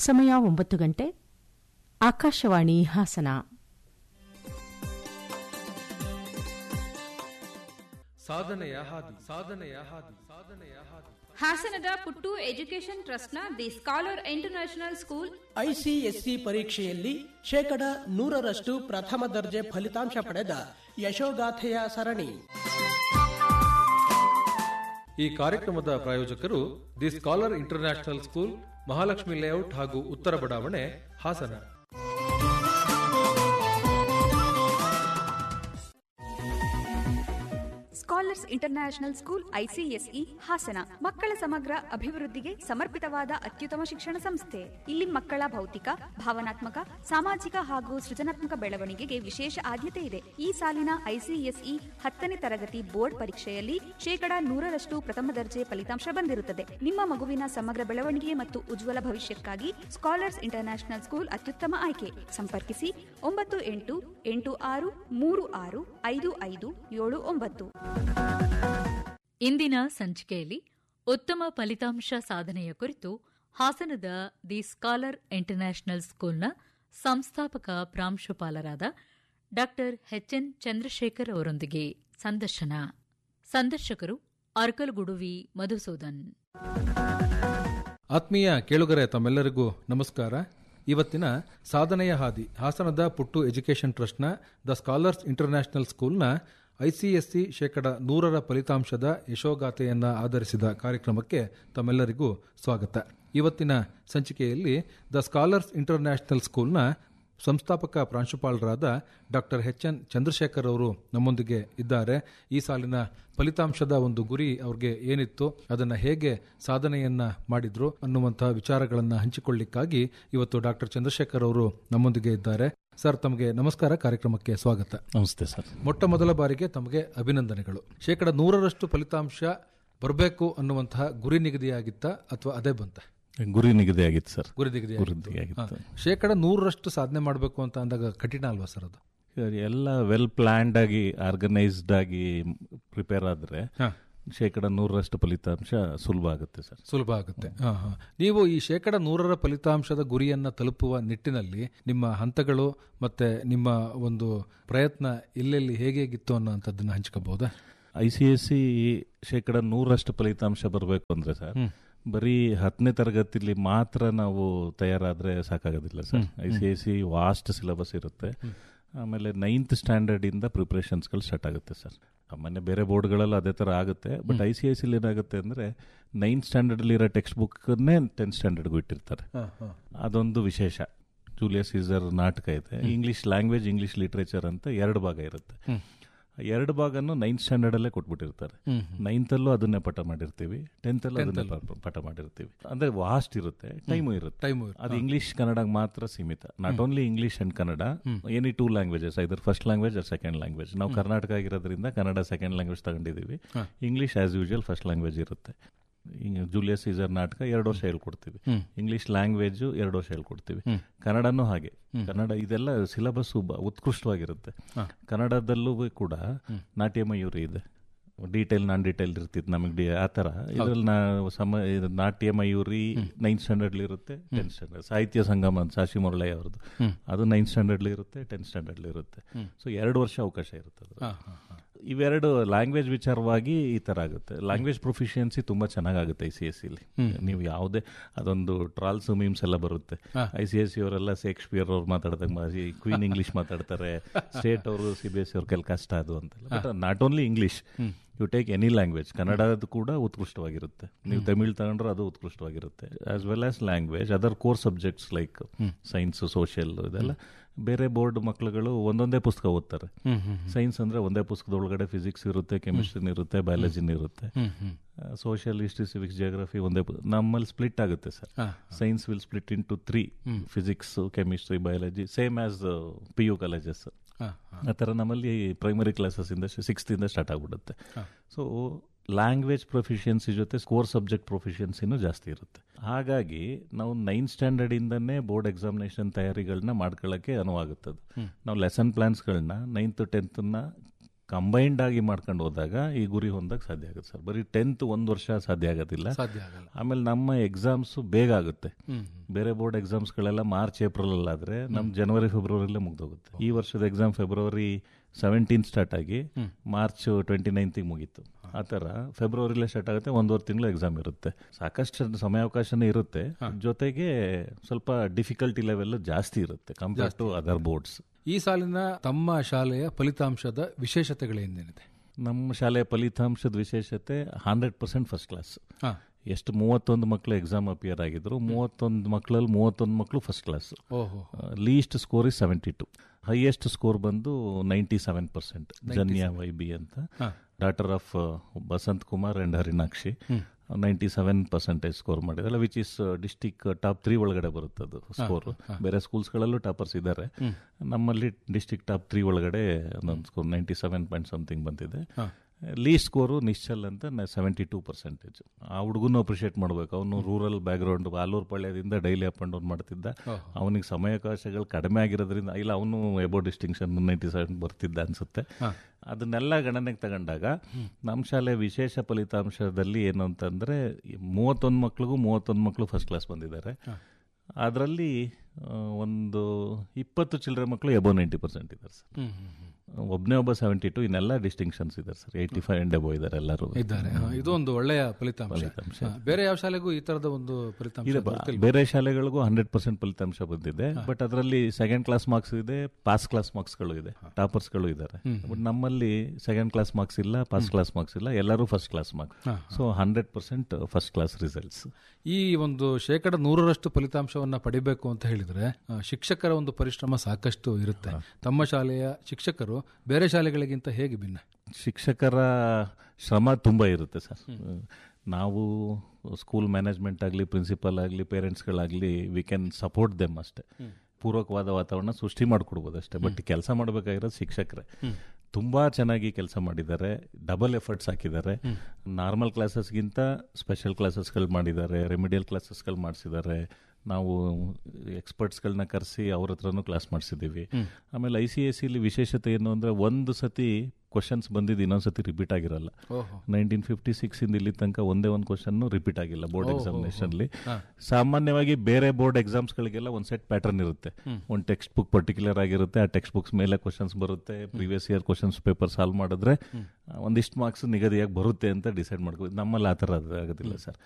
ಸಮಯ ಒಂಬತ್ತು ಗಂಟೆ ಆಕಾಶವಾಣಿ ಹಾಸನ ಸಾಧನೆಯ ಹಾದಿ ಸಾಧನೆಯ ಹಾದಿ ಸಾಧನೆಯ ಹಾದಿ ಹಾಸನದ ಪುಟ್ಟು ಎಜುಕೇಷನ್ ಟ್ರಸ್ಟ್ನ the scholar international school ICSC ಪರೀಕ್ಷೆಯಲ್ಲಿ ಶೇಕಡ ನೂರರಷ್ಟು ಪ್ರಥಮ ದರ್ಜೆ ಫಲಿತಾಂಶ ಪಡೆದ ಯಶೋಗಾಥೆಯ ಸರಣಿ ಈ ಕಾರ್ಯಕ್ರಮದ ಪ್ರಾಯೋಜಕರು the scholar international school Mahalakshmi layout ಹಾಗೂ ಉತ್ತರ ಬಡಾವಣೆ Hassan scholars international school ICSE Hassan ಮಕ್ಕಳ ಸಮಗ್ರ ಅಭಿವೃದ್ಧಿಗೆ ಸಮರ್ಪಿತವಾದ ಅತ್ಯುತ್ತಮ ಶಿಕ್ಷಣ ಸಂಸ್ಥೆ ಇಲ್ಲಿ ಮಕ್ಕಳ ಭೌತಿಕ ಭಾವನಾತ್ಮಕ ಸಾಮಾಜಿಕ ಹಾಗೂ ಸೃಜನಾತ್ಮಕ ಬೆಳವಣಿಗೆಗೆ ವಿಶೇಷ ಆದ್ಯತೆ ಇದೆ ಈ ಸಾಲಿನ ಐಸಿಎಸ್ಇ ಹತ್ತನೇ ತರಗತಿ ಬೋರ್ಡ್ ಪರೀಕ್ಷೆಯಲ್ಲಿ ಶೇಕಡಾ ನೂರರಷ್ಟು ಪ್ರಥಮ ದರ್ಜೆ ಫಲಿತಾಂಶ ಬಂದಿರುತ್ತದೆ ನಿಮ್ಮ ಮಗುವಿನ ಸಮಗ್ರ ಬೆಳವಣಿಗೆ ಮತ್ತು ಉಜ್ವಲ ಭವಿಷ್ಯಕ್ಕಾಗಿ ಸ್ಕಾಲರ್ಸ್ ಇಂಟರ್ನ್ಯಾಷನಲ್ ಸ್ಕೂಲ್ ಅತ್ಯುತ್ತಮ ಆಯ್ಕೆ ಸಂಪರ್ಕಿಸಿ ಒಂಬತ್ತು ಎಂಟು ಎಂಟು ಆರು ಮೂರು ಆರು ಐದು ಐದು ಏಳು ಒಂಬತ್ತು ಇಂದಿನ ಸಂಚಿಕೆಯಲ್ಲಿ ಉತ್ತಮ ಫಲಿತಾಂಶ ಸಾಧನೆಯ ಕುರಿತು ಹಾಸನದ ದಿ ಸ್ಕಾಲರ್ ಇಂಟರ್ನ್ಯಾಷನಲ್ ಸ್ಕೂಲ್ನ ಸಂಸ್ಥಾಪಕ ಪ್ರಾಂಶುಪಾಲರಾದ ಡಾ ಎಚ್ಎನ್ ಚಂದ್ರಶೇಖರ್ ಅವರೊಂದಿಗೆ ಸಂದರ್ಶನ ಸಂದರ್ಶಕರು ಅರ್ಕಲ್ಗುಡುವಿ ಮಧುಸೂದನ್ ಆತ್ಮೀಯ ಕೇಳುಗರೆ ತಮ್ಮೆಲ್ಲರಿಗೂ ನಮಸ್ಕಾರ ಇವತ್ತಿನ ಸಾಧನೆಯ ಹಾದಿ ಹಾಸನದ ಪುಟ್ಟು ಎಜುಕೇಷನ್ ಟ್ರಸ್ಟ್ನ ದ ಸ್ಕಾಲರ್ಸ್ ಇಂಟರ್ನ್ಯಾಷನಲ್ ಸ್ಕೂಲ್ನ ಐಸಿಎಸ್ಸಿ ಶೇಕಡ ನೂರರ ಫಲಿತಾಂಶದ ಯಶೋಗಾಥೆಯನ್ನ ಆಧರಿಸಿದ ಕಾರ್ಯಕ್ರಮಕ್ಕೆ ತಮ್ಮೆಲ್ಲರಿಗೂ ಸ್ವಾಗತ ಇವತ್ತಿನ ಸಂಚಿಕೆಯಲ್ಲಿ ದ ಸ್ಕಾಲರ್ಸ್ ಇಂಟರ್ನ್ಯಾಷನಲ್ ಸ್ಕೂಲ್ನ ಸಂಸ್ಥಾಪಕ ಪ್ರಾಂಶುಪಾಲರಾದ ಡಾಕ್ಟರ್ ಎಚ್ ಎನ್ ಚಂದ್ರಶೇಖರ್ ಅವರು ನಮ್ಮೊಂದಿಗೆ ಇದ್ದಾರೆ ಈ ಸಾಲಿನ ಫಲಿತಾಂಶದ ಒಂದು ಗುರಿ ಅವ್ರಿಗೆ ಏನಿತ್ತು ಅದನ್ನು ಹೇಗೆ ಸಾಧನೆಯನ್ನ ಮಾಡಿದ್ರು ಅನ್ನುವಂತಹ ವಿಚಾರಗಳನ್ನು ಹಂಚಿಕೊಳ್ಳಿಕ್ಕಾಗಿ ಇವತ್ತು ಡಾಕ್ಟರ್ ಚಂದ್ರಶೇಖರ್ ಅವರು ನಮ್ಮೊಂದಿಗೆ ಇದ್ದಾರೆ ಸರ್ ತಮಗೆ ನಮಸ್ಕಾರ ಕಾರ್ಯಕ್ರಮಕ್ಕೆ ಸ್ವಾಗತ ನಮಸ್ತೆ ಸರ್ ಮೊಟ್ಟ ಮೊದಲ ಬಾರಿಗೆ ತಮಗೆ ಅಭಿನಂದನೆಗಳು ಶೇಕಡ ನೂರರಷ್ಟು ಫಲಿತಾಂಶ ಬರಬೇಕು ಅನ್ನುವಂತಹ ಗುರಿ ನಿಗದಿಯಾಗಿತ್ತ ಅಥವಾ ಅದೇ ಬಂತ ಗುರಿ ನಿಗದಿ ಆಗಿತ್ತು ಸರ್ ಗುರಿ ನಿಗದಿ ಗುರಿ ನಿಗದಿ ಆಗಿತ್ತು ಶೇಕಡ ನೂರರಷ್ಟು ಸಾಧನೆ ಮಾಡಬೇಕು ಅಂತ ಅಂದಾಗ ಕಠಿಣ ಅಲ್ವಾ ಸರ್ ಅದು ಎಲ್ಲ ವೆಲ್ ಪ್ಲಾನ್ಡ್ ಆಗಿ ಆರ್ಗನೈಸ್ಡ್ ಆಗಿ ಪ್ರಿಪೇರ್ ಆದ್ರೆ ಶೇಕಡ ನೂರರಷ್ಟು ಫಲಿತಾಂಶ ಸುಲಭ ಆಗುತ್ತೆ ಸರ್ ಸುಲಭ ಆಗುತ್ತೆ ಹಾ, ಹಾ. ನೀವು ಈ ಶೇಕಡ ನೂರರ ಫಲಿತಾಂಶದ ಗುರಿಯನ್ನ ತಲುಪುವ ನಿಟ್ಟಿನಲ್ಲಿ ನಿಮ್ಮ ಹಂತಗಳು ಮತ್ತೆ ನಿಮ್ಮ ಒಂದು ಪ್ರಯತ್ನ ಎಲ್ಲೆಲ್ಲಿ ಹೇಗೇಗಿತ್ತು ಅನ್ನೋಂಥದ್ದನ್ನ ಹಂಚ್ಕೋಬಹುದಾ ಐ ಸಿ ಎಸ್ ಸಿ ಶೇಕಡ ನೂರರಷ್ಟು ಫಲಿತಾಂಶ ಬರಬೇಕು ಅಂದ್ರೆ ಸರ್ ಬರೀ ಹತ್ತನೇ ತರಗತಿಲಿ ಮಾತ್ರ ನಾವು ತಯಾರಾದ್ರೆ ಸಾಕಾಗೋದಿಲ್ಲ sir I C S C vast syllabus ಇರುತ್ತೆ ಆಮೇಲೆ ನೈನ್ತ್ ಸ್ಟ್ಯಾಂಡರ್ಡ್ ಇಂದ ಪ್ರಿಪ್ರೇಷನ್ಸ್ಗಳು ಸ್ಟಾರ್ಟ್ ಆಗುತ್ತೆ ಸರ್ ಸಾಮಾನ್ಯ ಬೇರೆ ಬೋರ್ಡ್ಗಳೆಲ್ಲ ಅದೇ ಥರ ಆಗುತ್ತೆ ಬಟ್ ಐ ಸಿ ಐ ಸಿಲಿ ಏನಾಗುತ್ತೆ ಅಂದರೆ ನೈನ್ತ್ ಸ್ಟ್ಯಾಂಡರ್ಡ್ ಇರೋ ಟೆಕ್ಸ್ಟ್ ಬುಕ್ನೇ ಟೆಂತ್ ಸ್ಟ್ಯಾಂಡರ್ಡ್ಗೂ ಇಟ್ಟಿರ್ತಾರೆ ಅದೊಂದು ವಿಶೇಷ ಜೂಲಿಯಸ್ ಸೀಸರ್ ನಾಟಕ ಇದೆ ಇಂಗ್ಲಿಷ್ ಲ್ಯಾಂಗ್ವೇಜ್ ಇಂಗ್ಲಿಷ್ ಲಿಟ್ರೇಚರ್ ಅಂತ ಎರಡು ಭಾಗ ಇರುತ್ತೆ ಎರಡು ಭಾಗನು ನೈನ್ತ್ ಸ್ಟ್ಯಾಂಡರ್ಡ್ ಅಲ್ಲೇ ಕೊಟ್ಬಿಟ್ಟಿರ್ತಾರೆ ನೈನ್ತ್ ಅಲ್ಲೂ ಅದನ್ನೇ ಪಾಠ ಮಾಡಿರ್ತೀವಿ ಟೆಂತ್ ಅಲ್ಲೂ ಅದನ್ನೇ ಪಾ- ಪಾಠ ಮಾಡಿರ್ತೀವಿ ಅಂದ್ರೆ ವಾಸ್ಟ್ ಇರುತ್ತೆ ಟೈಮು ಇರುತ್ತೆ ಟೈಮು ಅದು ಇಂಗ್ಲಿಷ್ ಕನ್ನಡ ಮಾತ್ರ ಸೀಮಿತ not only English and Kannada any two languages either first language or second language ನಾವು ಕರ್ನಾಟಕ ಆಗಿರೋದ್ರಿಂದ ಕನ್ನಡ ಸೆಕೆಂಡ್ ಲ್ಯಾಂಗ್ವೇಜ್ ತಗೊಂಡಿದ್ದೀವಿ English as usual first language ಇರುತ್ತೆ ಹಿಂಗೆ ಜೂಲಿಯಸ್ ಸೀಸರ್ ನಾಟಕ ಎರಡು ವರ್ಷ ಹೇಳ್ಕೊಡ್ತೀವಿ ಇಂಗ್ಲಿಷ್ ಲ್ಯಾಂಗ್ವೇಜ್ ಎರಡು ವರ್ಷ ಹೇಳ್ಕೊಡ್ತೀವಿ ಕನ್ನಡನೂ ಹಾಗೆ ಕನ್ನಡ ಇದೆಲ್ಲ ಸಿಲೆಬಸ್ ಉತ್ಕೃಷ್ಟವಾಗಿರುತ್ತೆ ಕನ್ನಡದಲ್ಲೂ ಕೂಡ ನಾಟ್ಯ ಮಯೂರಿ ಇದೆ ಡೀಟೇಲ್ ನಾನ್ ಡೀಟೇಲ್ ಇರ್ತಿತ್ತು ನಮಗೆ ಡಿ ಆ ಥರ ಇದ್ರಲ್ಲಿ ನಾ ಸಮ ಇದು ನಾಟ್ಯ ಮಯೂರಿ ನೈನ್ತ್ ಸ್ಟ್ಯಾಂಡರ್ಡ್ ಇರುತ್ತೆ ಟೆಂತ್ ಸ್ಟ್ಯಾಂಡರ್ಡ್ ಸಾಹಿತ್ಯ ಸಂಗಮ ಅಂತ ಸಾಶಿ ಮುರಳಯ್ಯ ಅವ್ರದ್ದು ಅದು ನೈನ್ತ್ ಸ್ಟ್ಯಾಂಡರ್ಡ್ ಇರುತ್ತೆ ಟೆಂತ್ ಸ್ಟ್ಯಾಂಡರ್ಡ್ ಇರುತ್ತೆ ಸೊ ಎರಡು ವರ್ಷ ಅವಕಾಶ ಇರುತ್ತೆ ಅದ್ರಲ್ಲಿ. ಇವೆರಡು ಲ್ಯಾಂಗ್ವೇಜ್ ವಿಚಾರವಾಗಿ ಈ ತರ ಆಗುತ್ತೆ ಲ್ಯಾಂಗ್ವೇಜ್ ಪ್ರೊಫಿಷಿಯನ್ಸಿ ತುಂಬಾ ಚೆನ್ನಾಗುತ್ತೆ ಐ ಸಿ ಎಸ್ ಸಿಲಿ ನೀವು ಯಾವುದೇ ಅದೊಂದು ಟ್ರಾಲ್ಸ್ ಮೀಮ್ಸ್ ಎಲ್ಲ ಬರುತ್ತೆ ಐ ಸಿ ಎಸ್ ಸಿ ಅವರೆಲ್ಲ ಶೇಕ್ಸ್ಪಿಯರ್ ಅವ್ರು ಮಾತಾಡ್ದಾಗ ಕ್ವೀನ್ ಇಂಗ್ಲಿಷ್ ಮಾತಾಡ್ತಾರೆ ಸ್ಟೇಟ್ ಅವರು ಸಿ ಬಿ ಎಸ್ ಸಿ ಅವ್ರ ಕೆಲ ಕಷ್ಟ ಅದು ಅಂತೆಲ್ಲ but not only English you take any language ಕನ್ನಡದ ಕೂಡ ಉತ್ಕೃಷ್ಟವಾಗಿರುತ್ತೆ ನೀವು ತಮಿಳ್ ತಗೊಂಡ್ರೆ ಅದು ಉತ್ಕೃಷ್ಟವಾಗಿರುತ್ತೆ as well as language other core subjects like science social ಇದೆಲ್ಲ ಬೇರೆ ಬೋರ್ಡ್ ಮಕ್ಕಳುಗಳು ಒಂದೊಂದೇ ಪುಸ್ತಕ ಓದ್ತಾರೆ ಸೈನ್ಸ್ ಅಂದ್ರೆ ಒಂದೇ ಪುಸ್ತಕದೊಳಗಡೆ ಫಿಸಿಕ್ಸ್ ಇರುತ್ತೆ ಕೆಮಿಸ್ಟ್ರಿನ ಇರುತ್ತೆ ಬಯಾಲಜಿನ ಇರುತ್ತೆ ಸೋಷಿಯಲ್ ಹಿಸ್ಟ್ರಿ ಸಿವಿಕ್ಸ್ ಜಿಯೋಗ್ರಫಿ ಒಂದೇ ಪು- ನಮ್ಮಲ್ಲಿ ಸ್ಪ್ಲಿಟ್ ಆಗುತ್ತೆ sir science will split into three physics chemistry biology same as P U colleges ಆ ಥರ ನಮ್ಮಲ್ಲಿ ಪ್ರೈಮರಿ ಕ್ಲಾಸಸ್ ಇಂದ ಸಿಕ್ಸ್ತ್ ಇಂದ ಸ್ಟಾರ್ಟ್ ಆಗ್ಬಿಡುತ್ತೆ ಸೊ ಲ್ಯಾಂಗ್ವೇಜ್ ಪ್ರೊಫಿಷಿಯನ್ಸಿ ಜೊತೆ ಸ್ಕೋರ್ ಸಬ್ಜೆಕ್ಟ್ ಪ್ರೊಫಿಷಿಯನ್ಸಿನೂ ಜಾಸ್ತಿ ಇರುತ್ತೆ ಹಾಗಾಗಿ ನಾವು ನೈನ್ತ್ ಸ್ಟ್ಯಾಂಡರ್ಡ್ ಇಂದನೇ ಬೋರ್ಡ್ ಎಕ್ಸಾಮಿನೇಷನ್ ತಯಾರಿಗಳನ್ನ ಮಾಡ್ಕೊಳ್ಳೋಕ್ಕೆ ಅನುವಾಗುತ್ತದೆ ನಾವು ಲೆಸನ್ ಪ್ಲಾನ್ಸ್ಗಳನ್ನ ನೈನ್ತ್ ಟೆಂತ್ನ ಕಂಬೈನ್ಡ್ ಆಗಿ ಮಾಡ್ಕೊಂಡು ಹೋದಾಗ ಈ ಗುರಿ ಹೊಂದಕ್ಕೆ ಸಾಧ್ಯ ಆಗುತ್ತೆ ಸರ್ ಬರೀ ಟೆಂತ್ ಒಂದು ವರ್ಷ ಸಾಧ್ಯ ಆಗೋದಿಲ್ಲ ಸಾಧ್ಯ ಆಗಲ್ಲ ಆಮೇಲೆ ನಮ್ಮ ಎಕ್ಸಾಮ್ಸ್ ಬೇಗ ಆಗುತ್ತೆ ಹ್ಮ್ ಬೇರೆ ಬೋರ್ಡ್ ಎಕ್ಸಾಮ್ಸ್ಗಳೆಲ್ಲ ಮಾರ್ಚ್ ಏಪ್ರಿಲ್ ಅಲ್ಲಾದ್ರೆ ನಮ್ ಜನವರಿ ಫೆಬ್ರವರಿಲೇ ಮುಗ್ದೋಗುತ್ತೆ ಈ ವರ್ಷದ ಎಕ್ಸಾಮ್ ಫೆಬ್ರವರಿ ಸೆವೆಂಟೀನ್ ಸ್ಟಾರ್ಟ್ ಆಗಿ ಮಾರ್ಚ್ ಟ್ವೆಂಟಿ ನೈನ್ತಿಗೆ ಮುಗೀತು ಆ ಥರ ಫೆಬ್ರವರಿಲೇ ಸ್ಟಾರ್ಟ್ ಆಗುತ್ತೆ ಒಂದೂವರೆ ತಿಂಗಳು ಎಕ್ಸಾಮ್ ಇರುತ್ತೆ ಸಾಕಷ್ಟು ಸಮಯಾವಕಾಶನೇ ಇರುತ್ತೆ ಜೊತೆಗೆ ಸ್ವಲ್ಪ ಡಿಫಿಕಲ್ಟಿ ಲೆವೆಲ್ ಜಾಸ್ತಿ ಇರುತ್ತೆ ಕಂಪೇರ್ ಟು ಅದರ್ ಬೋರ್ಡ್ಸ್ ಈ ಸಾಲಿನ ತಮ್ಮ ಶಾಲೆಯ ಫಲಿತಾಂಶದ ವಿಶೇಷತೆಗಳೇನೇನಿದೆ ನಮ್ಮ ಶಾಲೆಯ ಫಲಿತಾಂಶದ ವಿಶೇಷತೆ ಹಂಡ್ರೆಡ್ ಪರ್ಸೆಂಟ್ ಫಸ್ಟ್ ಕ್ಲಾಸ್ ಹಾ ಎಷ್ಟು ಮೂವತ್ತೊಂದು ಮಕ್ಕಳು ಎಕ್ಸಾಮ್ ಅಪಿಯರ್ ಆಗಿದ್ರು ಮೂವತ್ತೊಂದು ಮಕ್ಕಳಲ್ಲಿ ಮೂವತ್ತೊಂದು ಮಕ್ಕಳು ಫಸ್ಟ್ ಕ್ಲಾಸ್ ಓಹೋ least score is seventy two highest score ಬಂದು ninety seven percent Janya Y B ಅಂತ ಹಾ. Daughter of Basanth Kumar and Harinakshi ninety seven percentage score ಮಾಡಿದಲ್ಲ which is district top three ಒಳಗಡೆ ಬರುತ್ತೆ ಅದು ಸ್ಕೋರ್ ಬೇರೆ ಸ್ಕೂಲ್ಸ್ಗಳಲ್ಲೂ ಟಾಪರ್ಸ್ ಇದ್ದಾರೆ ನಮ್ಮಲ್ಲಿ ಡಿಸ್ಟಿಕ್ ಟಾಪ್ ತ್ರೀ ಒಳಗಡೆ ಒಂದೊಂದು score ninety seven point something ಬಂದಿದೆ ಲೀಸ್ಟ್ ಸ್ಕೋರು ನಿಶ್ಚಲ್ ಅಂತ ಸೆವೆಂಟಿ ಟೂ ಪರ್ಸೆಂಟೇಜ್ ಆ ಹುಡುಗನು ಅಪ್ರಿಷಿಯೇಟ್ ಮಾಡ್ಬೇಕು ಅವನು ರೂರಲ್ ಬ್ಯಾಕ್ಗ್ರೌಂಡ್ ಆಲೂರು ಪಾಳ್ಯದಿಂದ ಡೈಲಿ ಅಪ್ ಅಂಡ್ ಡೌನ್ ಮಾಡ್ತಿದ್ದ ಅವನಿಗೆ ಸಮಯಾವಕಾಶಗಳು ಕಡಿಮೆ ಆಗಿರೋದ್ರಿಂದ ಇಲ್ಲ ಅವನು ಎಬೋ ಡಿಸ್ಟಿಂಕ್ಷನ್ ನೈಂಟಿ ಸೆವೆನ್ ಬರ್ತಿದ್ದ ಅನ್ಸುತ್ತೆ ಅದನ್ನೆಲ್ಲ ಗಣನೆಗೆ ತಗೊಂಡಾಗ ನಮ್ಮ ಶಾಲೆ ವಿಶೇಷ ಫಲಿತಾಂಶದಲ್ಲಿ ಏನು ಅಂತಂದ್ರೆ ಮೂವತ್ತೊಂದು ಮಕ್ಳಿಗೂ ಮೂವತ್ತೊಂದು ಮಕ್ಕಳು ಫಸ್ಟ್ ಕ್ಲಾಸ್ ಬಂದಿದ್ದಾರೆ ಅದರಲ್ಲಿ ಒಂದು ಇಪ್ಪತ್ತು ಚಿಲ್ಲರೆ ಮಕ್ಕಳು ಎಬೋ ನೈಂಟಿ ಪರ್ಸೆಂಟ್ ಇದ್ದಾರೆ ಸರ್ ಹ್ಮ್ ಹ್ಮ್ ಹ್ಮ್. ಒಬ್ಬನೇ ಒಬ್ಬ ಸೆವೆಂಟಿ ಟು ಇನ್ನೆಲ್ಲ ಡಿಸ್ಟಿಂಕ್ಷನ್ಸ್ ಇದ್ದಾರೆ sir eighty five and above ಇದ್ದಾರೆ ಎಲ್ಲರೂ ಇದ್ದಾರೆ ಹಾ, ಇದು ಒಂದು ಒಳ್ಳೆಯ ಫಲಿತಾಂಶ ಹಾ, ಬೇರೆ ಯಾವ ಶಾಲೆಗೂ ಈ ತರದ ಒಂದು ಫಲಿತಾಂಶ ಇದೆ ಬ- ಗೊತ್ತಿಲ್ಲ. ಬೇರೆ ಶಾಲೆಗಳಿಗೂ ಹಂಡ್ರೆಡ್ ಪರ್ಸೆಂಟ್ ಫಲಿತಾಂಶ ಬಂದಿದೆ ಬಟ್ ಅದರಲ್ಲಿ ಸೆಕೆಂಡ್ ಕ್ಲಾಸ್ ಮಾರ್ಕ್ಸ್ ಇದೆ ಪಾಸ್ ಕ್ಲಾಸ್ ಮಾರ್ಕ್ಸ್ಗಳು ಇದೆ ಟಾಪರ್ಸ್ಗಳು ಇದ್ದಾರೆ ಬಟ್ ನಮ್ಮಲ್ಲಿ ಸೆಕೆಂಡ್ ಕ್ಲಾಸ್ ಮಾರ್ಕ್ಸ್ ಇಲ್ಲ ಪಾಸ್ ಕ್ಲಾಸ್ ಮಾರ್ಕ್ಸ್ ಇಲ್ಲ ಎಲ್ಲರೂ first class marks so hundred percent first class results ಈ ಒಂದು ಶೇಕಡ ನೂರರಷ್ಟು ಫಲಿತಾಂಶವನ್ನ ಪಡಿಬೇಕು ಅಂತ ಹೇಳಿದ್ರೆ ಆ, ಶಿಕ್ಷಕರ ಒಂದು ಪರಿಶ್ರಮ ಸಾಕಷ್ಟು ಇರುತ್ತೆ ತಮ್ಮ ಶಾಲೆಯ ಶಿಕ್ಷಕರು ಬೇರೆ ಶಾಲೆಗಳಿಗಿಂತ ಹೇಗೆ ಭಿನ್ನ ಶಿಕ್ಷಕರ ಶ್ರಮ ತುಂಬ ಇರುತ್ತೆ ಸರ್ ನಾವು ಸ್ಕೂಲ್ ಮ್ಯಾನೇಜ್ಮೆಂಟ್ ಆಗಲಿ ಪ್ರಿನ್ಸಿಪಲ್ ಆಗಲಿ ಪೇರೆಂಟ್ಸ್ಗಳಾಗಲಿ ವಿ ಕ್ಯಾನ್ ಸಪೋರ್ಟ್ ದೆಮ್ ಅಷ್ಟೇ ಪೂರ್ವಕವಾದ ವಾತಾವರಣ ಸೃಷ್ಟಿ ಮಾಡಿಕೊಡ್ಬೋದು ಅಷ್ಟೇ ಬಟ್ ಕೆಲಸ ಮಾಡಬೇಕಾಗಿರೋದು ಶಿಕ್ಷಕರೇ ತುಂಬಾ ಚೆನ್ನಾಗಿ ಕೆಲಸ ಮಾಡಿದ್ದಾರೆ ಡಬಲ್ ಎಫರ್ಟ್ಸ್ ಹಾಕಿದ್ದಾರೆ ನಾರ್ಮಲ್ ಕ್ಲಾಸಸ್ಗಿಂತ ಸ್ಪೆಷಲ್ ಕ್ಲಾಸಸ್ಗಳು ಮಾಡಿದ್ದಾರೆ ರೆಮಿಡಿಯಲ್ ಕ್ಲಾಸಸ್ಗಳು ಮಾಡಿಸಿದ್ದಾರೆ ನಾವು ಎಕ್ಸ್ಪರ್ಟ್ಸ್ಗಳನ್ನ ಕರೆಸಿ ಅವ್ರ ಹತ್ರನೂ ಕ್ಲಾಸ್ ಮಾಡಿಸಿದ್ದೀವಿ ಆಮೇಲೆ ಐ ಸಿ ಎಸ್ ಸಿಲಿ ವಿಶೇಷತೆ ಏನು ಅಂದ್ರೆ ಒಂದು ಸತಿ ಕ್ವಶನ್ಸ್ ಬಂದಿದ್ದು ಇನ್ನೊಂದು ಸತಿ ರಿಪೀಟ್ ಆಗಿರಲ್ಲ ಓಹೋ ನೈನ್ಟೀನ್ ಫಿಫ್ಟಿ ಸಿಕ್ಸ್ ಇಂದ ಇಲ್ಲಿ ತನಕ ಒಂದೇ ಒಂದು ಕ್ವಶನ್ ರಿಪೀಟ್ ಆಗಿಲ್ಲ ಬೋರ್ಡ್ ಎಕ್ಸಾಮಿನೇಷನ್ ಸಾಮಾನ್ಯವಾಗಿ ಬೇರೆ ಬೋರ್ಡ್ ಎಕ್ಸಾಮ್ಸ್ ಗಳಿಗೆಲ್ಲ ಒಂದು ಸೆಟ್ ಪ್ಯಾಟರ್ನ್ ಇರುತ್ತೆ ಒಂದು ಟೆಕ್ಸ್ಟ್ ಬುಕ್ ಪರ್ಟಿಕ್ಯುಲರ್ ಆಗಿರುತ್ತೆ ಆ ಟೆಕ್ಸ್ಟ್ ಬುಕ್ಸ್ ಮೇಲೆ ಕ್ವಶನ್ಸ್ ಬರುತ್ತೆ previous year questions paper solve ಮಾಡಿದ್ರೆ ಆ, ಒಂದಿಷ್ಟು ಮಾರ್ಕ್ಸ್ ನಿಗದಿಯಾಗಿ ಬರುತ್ತೆ ಅಂತ ಡಿಸೈಡ್ ಮಾಡ್ಕೋ ನಮ್ಮಲ್ಲಿ ಆ ಥರ ಅದು ಆಗೋದಿಲ್ಲ ಸರ್